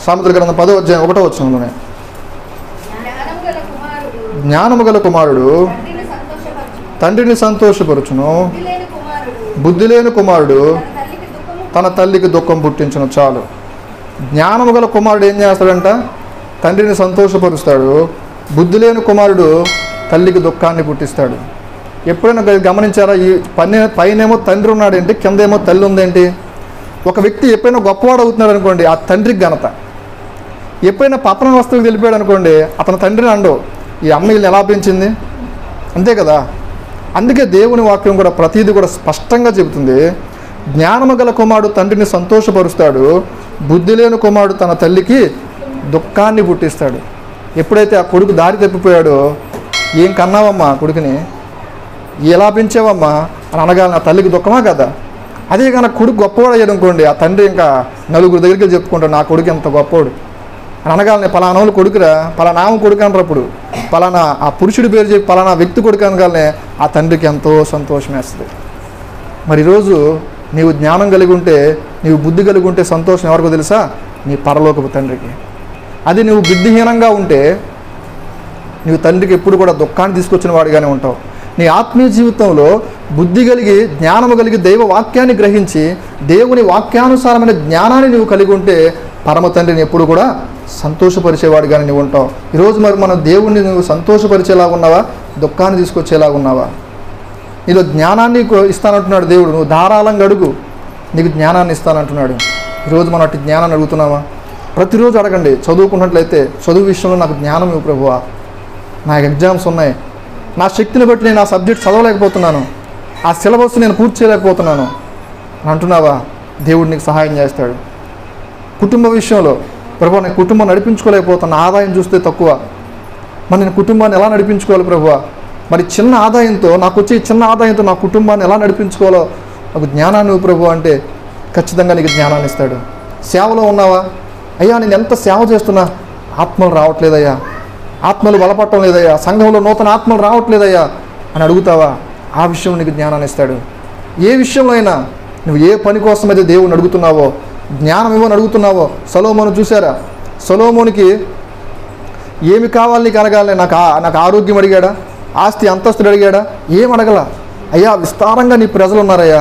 సామెతల గ్రంథం పదో అధ్యాయం ఒకటో వచ్చినంలోనే జ్ఞానము గల కుమారుడు జ్ఞానము గల కుమారుడు తండ్రిని సంతోషపరచును తండ్రిని సంతోషపరచును బుద్ధి లేని కుమారుడు బుద్ధి లేని కుమారుడు తన తల్లికి దుఃఖము తన తల్లికి దుఃఖం పుట్టించను చాలు జ్ఞానము గల కుమారుడు ఏం చేస్తాడంట తండ్రిని సంతోషపరుస్తాడు బుద్ధి లేని కుమారుడు తల్లికి దుఃఖాన్ని పుట్టిస్తాడు ఎప్పుడైనా గ- గమనించారా ఈ పని పైనేమో తండ్రి ఉన్నాడేంటి కిందేమో తల్లి ఉందేంటి ఒక వ్యక్తి ఎప్పుడైనా గొప్పవాడు అవుతున్నాడు అనుకోండి ఆ తండ్రికి ఘనత ఎప్పుడైనా పతన వస్తువుకి తెలిపాడు అనుకోండి అతని తండ్రిని అండవు ఈ అమ్మ వీళ్ళని ఎలా పెంచింది అంతే కదా అందుకే దేవుని వాక్యం కూడా ప్రతిదీ కూడా స్పష్టంగా చెబుతుంది జ్ఞానము గల కుమారుడు తండ్రిని సంతోషపరుస్తాడు బుద్ధి లేని కుమారుడు తన తల్లికి దుఃఖాన్ని పుట్టిస్తాడు ఎప్పుడైతే ఆ కొడుకు దారి తప్పిపోయాడో ఏం కన్నావమ్మా కొడుకుని ఎలా పెంచావమ్మా అని అనగాలి నా తల్లికి దుఃఖమా కదా అదే కానీ కొడుకు గొప్పవాడు అయ్యాడు అనుకోండి ఆ తండ్రి ఇంకా నలుగురు దగ్గరికి వెళ్ళి చెప్పుకుంటాడు నా కొడుకు ఎంత గొప్పవాడు అని అనగాలని పలానా వాళ్ళు కొడుకురా పలానా ఆమె కొడుకు అనరు అప్పుడు పలానా ఆ పురుషుడి పేరు చెప్పి పలానా వ్యక్తి కొడుకు అనగానే ఆ తండ్రికి ఎంతో సంతోషం వేస్తుంది మరి ఈరోజు నీవు జ్ఞానం కలిగి ఉంటే నీవు బుద్ధి కలిగి ఉంటే సంతోషం ఎవరికో తెలుసా నీ పరలోకపు తండ్రికి అది నువ్వు బుద్ధిహీనంగా ఉంటే నీవు తండ్రికి ఎప్పుడు కూడా దుఃఖాన్ని తీసుకొచ్చిన వాడిగానే ఉంటావు నీ ఆత్మీయ జీవితంలో బుద్ధి కలిగి జ్ఞానము కలిగి దైవ వాక్యాన్ని గ్రహించి దేవుని వాక్యానుసారమైన జ్ఞానాన్ని నువ్వు కలిగి ఉంటే పరమ తండ్రిని ఎప్పుడు కూడా సంతోషపరిచేవాడిగానే నువ్వు ఉంటావు ఈరోజు మరి మన దేవుణ్ణి నువ్వు సంతోషపరిచేలా ఉన్నావా దుఃఖాన్ని తీసుకొచ్చేలా ఉన్నావా నీలో జ్ఞానాన్ని కో- ఇస్తానంటున్నాడు దేవుడు నువ్వు ధారాళంగా అడుగు నీకు జ్ఞానాన్ని ఇస్తానంటున్నాడు ఈరోజు మనం అట్టి జ్ఞానాన్ని అడుగుతున్నావా ప్రతిరోజు అడగండి చదువుకున్నట్లయితే చదువు విషయంలో నాకు జ్ఞానం ఇవ్వు ప్రభువా నాకు ఎగ్జామ్స్ ఉన్నాయి నా శక్తిని బట్టి నేను ఆ సబ్జెక్ట్ చదవలేకపోతున్నాను ఆ సిలబస్ నేను పూర్తి చేయలేకపోతున్నాను అని అంటున్నావా దేవుడు నీకు సహాయం చేస్తాడు కుటుంబ విషయంలో ప్రభు నేను కుటుంబం నడిపించుకోలేకపోతున్నా ఆదాయం చూస్తే తక్కువ మరి నేను కుటుంబాన్ని ఎలా నడిపించుకోవాలి ప్రభువా మరి చిన్న ఆదాయంతో నాకు వచ్చే ఈ చిన్న ఆదాయంతో నా కుటుంబాన్ని ఎలా నడిపించుకోవాలో నాకు జ్ఞానాన్ని ఇవ్వు ప్రభు అంటే ఖచ్చితంగా నీకు జ్ఞానాన్ని ఇస్తాడు సేవలో ఉన్నావా అయ్యా నేను ఎంత సేవ చేస్తున్నా ఆత్మలు రావట్లేదయ్యా ఆత్మలు బలపడటం లేదయ్యా సంఘంలో నూతన ఆత్మలు రావట్లేదయ్యా అని అడుగుతావా ఆ విషయం నీకు జ్ఞానాన్ని ఇస్తాడు ఏ విషయంలో అయినా నువ్వు ఏ పని కోసం అయితే దేవుని అడుగుతున్నావో జ్ఞానం ఇవ్వని అడుగుతున్నావో సలోమోను చూసారా సలోమోనికి ఏమి కావాలి నీకు అడగాలి నాకు ఆ- నాకు ఆరోగ్యం అడిగాడా ఆస్తి అంతస్తుడు అడిగాడా ఏం అడగల అయ్యా విస్తారంగా నీ ప్రజలు ఉన్నారయ్యా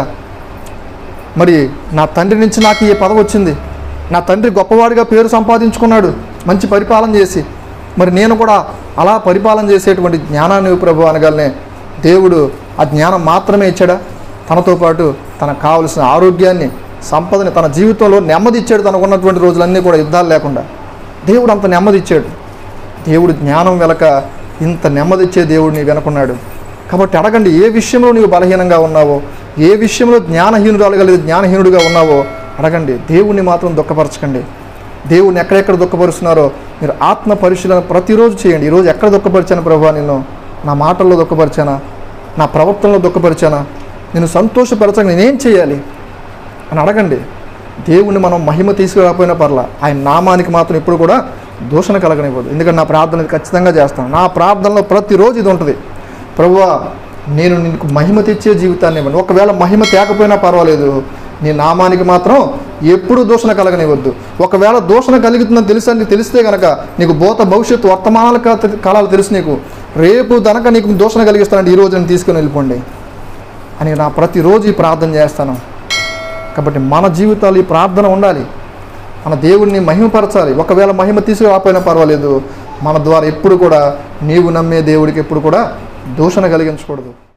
మరి నా తండ్రి నుంచి నాకు ఈ పదవి వచ్చింది నా తండ్రి గొప్పవాడిగా పేరు సంపాదించుకున్నాడు మంచి పరిపాలన చేసి మరి నేను కూడా అలా పరిపాలన చేసేటువంటి జ్ఞానాన్ని ఇవ్వు ప్రభు అనగానే దేవుడు ఆ జ్ఞానం మాత్రమే ఇచ్చాడా తనతో పాటు తనకు కావలసిన ఆరోగ్యాన్ని సంపదని తన జీవితంలో నెమ్మది ఇచ్చాడు తనకు ఉన్నటువంటి రోజులన్నీ కూడా యుద్ధాలు లేకుండా దేవుడు అంత నెమ్మది ఇచ్చాడు దేవుడు జ్ఞానం వెనక ఇంత నెమ్మదిచ్చే దేవుడు నీ వెనుకున్నాడు కాబట్టి అడగండి ఏ విషయంలో నీవు బలహీనంగా ఉన్నావో ఏ విషయంలో జ్ఞానహీనురాలుగా లేదు జ్ఞానహీనుడిగా ఉన్నావో అడగండి దేవుణ్ణి మాత్రం దుఃఖపరచకండి దేవుని ఎక్కడెక్కడ దుఃఖపరుస్తున్నారో మీరు ఆత్మ పరిశీలన ప్రతిరోజు చేయండి ఈరోజు ఎక్కడ దుఃఖపరిచాను ప్రభు నిన్ను నా మాటల్లో దుఃఖపరిచానా నా ప్రవర్తనలో దుఃఖపరిచానా నేను సంతోషపరచక నేనేం చేయాలి అని అడగండి దేవుణ్ణి మనం మహిమ తీసుకురాకపోయినా పర్లా ఆయన నామానికి మాత్రం ఎప్పుడు కూడా దూషణ కలగనివ్వదు ఎందుకంటే నా ప్రార్థన ఇది ఖచ్చితంగా చేస్తాను నా ప్రార్థనలో ప్రతిరోజు ఇది ఉంటుంది ప్రభువా నేను నీకు మహిమ తెచ్చే జీవితాన్ని ఇవ్వండి ఒకవేళ మహిమ తేకపోయినా పర్వాలేదు నీ నామానికి మాత్రం ఎప్పుడు దూషణ కలగనివ్వద్దు ఒకవేళ దూషణ కలుగుతుందని తెలుసని తెలిస్తే కనుక నీకు భూత భవిష్యత్తు వర్తమానాల కా- కాలాలు తెలుసు నీకు రేపు దనక నీకు దూషణ కలిగిస్తానంటే ఈ రోజు నేను తీసుకుని వెళ్ళిపోండి అని నా ప్రతిరోజు ఈ ప్రార్థన చేస్తాను కాబట్టి మన జీవితాలు ఈ ప్రార్థన ఉండాలి మన దేవుణ్ణి మహిమపరచాలి ఒకవేళ మహిమ తీసుకురాకపోయినా పర్వాలేదు మన ద్వారా ఎప్పుడు కూడా నీవు నమ్మే దేవుడికి ఎప్పుడు కూడా దూషణ కలిగించకూడదు